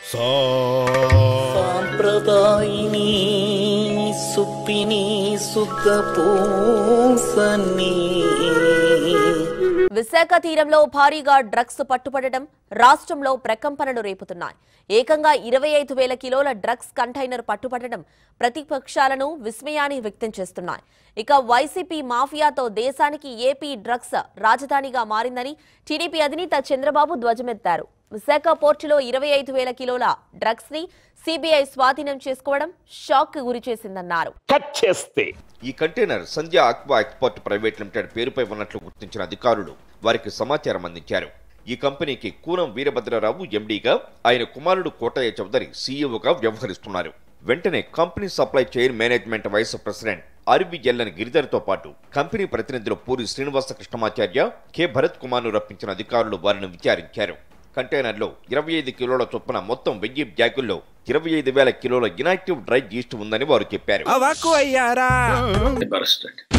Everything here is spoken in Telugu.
సాంప్రదాయిని సుప్పిని శుద్ధ పూసని విశాఖ తీరంలో భారీగా డ్రగ్స్ పట్టుపడడం రాష్ట్రంలో ప్రకంపనలు రేపుతున్నాయి ఏకంగా ఇరవై ఐదు వేల కిలోల డ్రగ్స్ కంటైనర్ పట్టుపడడం ప్రతిపక్షాలను విస్మయాన్ని వ్యక్తం చేస్తున్నాయి ఇక వైసీపీ మాఫియాతో దేశానికి ఏపీ డ్రగ్స్ రాజధానిగా మారిందని టీడీపీ అధినేత చంద్రబాబు ధ్వజమెత్తారు విశాఖ పోర్టులో ఇరవై ఐదు వేల కిలోల డ్రగ్స్ ని సిబిఐ స్వాధీనం చేసుకోవడం షాక్ కు గురిచేసిందన్నారు కట్ చేస్తే ఈ container Sandhya Aqua Export Private Limited పేరుపై ఉన్నట్లు గుర్తించిన అధికారులు వారికి సమాచారం అందించారు ఈ కంపెనీకి కూనం వీరభద్రరావు ఎండీగా ఆయన కుమారుడు కోటయ్య చౌదరి సీఈఓగా వ్యవహరిస్తున్నారు వెంటనే company supply chain management vice president RBLN గిరిధర్తో పాటు కంపెనీ ప్రతినిధులు పూరి శ్రీనివాస కృష్ణమాచార్య కె భరత్ కుమార్ను రప్పించిన అధికారులు వారిని విచారించారు కంటైనర్లో ఇరవై ఐదు కిలోల చొప్పున మొత్తం వెయ్యి బ్యాగుల్లో ఇరవై ఐదు వేల కిలోల ఇనాక్టివ్ డ్రై ఈస్ట్ ఉందని వారు చెప్పారు అవాకు అయ్యారా arrested.